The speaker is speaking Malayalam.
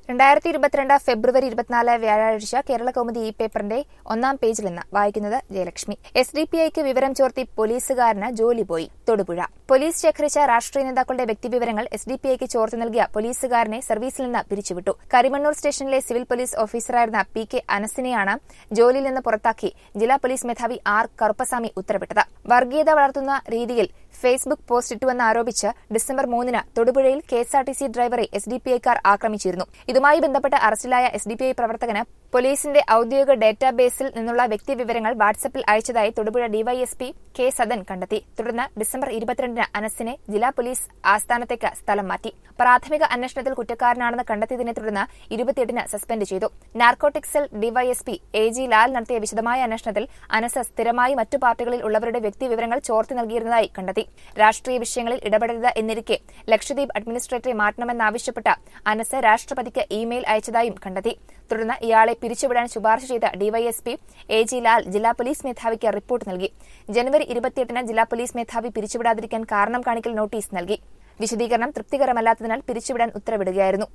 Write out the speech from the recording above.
രണ്ടായിരത്തി ഇരുപത്തിരണ്ട് ഫെബ്രുവരി ഇരുപത്തിനാല് വ്യാഴാഴ്ച കേരള കൗമുദി ഈ പേപ്പറിന്റെ ഒന്നാം പേജിൽ നിന്ന് വായിക്കുന്നത് ജയലക്ഷ്മി എസ് ഡി പി ഐക്ക് വിവരം ചോർത്തി പോലീസുകാരന് ജോലി പോയി തൊടുപുഴ പോലീസ് ശേഖരിച്ച രാഷ്ട്രീയ നേതാക്കളുടെ വ്യക്തിവിവരങ്ങൾ എസ് ഡി പി ഐക്ക് ചോർത്തി നൽകിയ പോലീസുകാരനെ സർവീസിൽ നിന്ന് പിരിച്ചുവിട്ടു കരിമണ്ണൂർ സ്റ്റേഷനിലെ സിവിൽ പോലീസ് ഓഫീസറായിരുന്ന പി കെ അനസിനെയാണ് ജോലിയിൽ നിന്ന് പുറത്താക്കി ജില്ലാ പോലീസ് മേധാവി ആർ കറുപ്പസ്വാമി ഉത്തരവിട്ടത് വർഗീയത വളർത്തുന്ന രീതിയിൽ ഫേസ്ബുക്ക് പോസ്റ്റ് ഇട്ടുവെന്ന് ആരോപിച്ച് ഡിസംബർ മൂന്നിന് തൊടുപുഴയിൽ കെഎസ്ആർടിസി ഡ്രൈവറെ എസ് ഡി പി ഐക്കാർ ആക്രമിച്ചിരുന്നു ഇതുമായി ബന്ധപ്പെട്ട് അറസ്റ്റിലായ എസ് ഡി പി ഐ പ്രവർത്തകന് പോലീസിന്റെ ഔദ്യോഗിക ഡേറ്റാബേസിൽ നിന്നുള്ള വ്യക്തിവിവരങ്ങൾ വാട്സപ്പിൽ അയച്ചതായി തൊടുപുഴ ഡിവൈഎസ്പി കെ സദൻ കണ്ടെത്തി തുടർന്ന് ഡിസംബർ ഇരുപത്തിരണ്ടിന് അനസിനെ ജില്ലാ പോലീസ് ആസ്ഥാനത്തേക്ക് സ്ഥലം മാറ്റി പ്രാഥമിക അന്വേഷണത്തിൽ കുറ്റക്കാരനാണെന്ന് കണ്ടെത്തിയതിനെ തുടർന്ന് ഇരുപത്തിയെട്ടിന് സസ്പെൻഡ് ചെയ്തു narcotic cell DYSP A G Lal നടത്തിയ വിശദമായ അന്വേഷണത്തിൽ അനസ് സ്ഥിരമായി മറ്റു പാർട്ടികളിൽ ഉള്ളവരുടെ വ്യക്തിവിവരങ്ങൾ ചോർത്തി നൽകിയിരുന്നതായി കണ്ടെത്തി രാഷ്ട്രീയ വിഷയങ്ങളിൽ ഇടപെടരുത് എന്നിരിക്കെ ലക്ഷദ്വീപ് അഡ്മിനിസ്ട്രേറ്ററെ മാറ്റണമെന്നാവശ്യപ്പെട്ട് അനസ് രാഷ്ട്രപതിക്ക് ഇമെയിൽ അയച്ചതായും കണ്ടെത്തി തുടർന്ന് ഇയാളെ പിരിച്ചുവിടാൻ ശുപാർശ ചെയ്ത ഡിവൈഎസ്പി എ ജി ലാൽ ജില്ലാ പോലീസ് മേധാവിക്ക് റിപ്പോർട്ട് നൽകി ജനുവരി ഇരുപത്തിയെട്ടിന് ജില്ലാ പോലീസ് മേധാവി പിരിച്ചുവിടാതിരിക്കാൻ കാരണം കാണിക്കൽ നോട്ടീസ് നൽകി വിശദീകരണം തൃപ്തികരമല്ലാത്തതിനാൽ പിരിച്ചുവിടാൻ ഉത്തരവിടുകയായിരുന്നു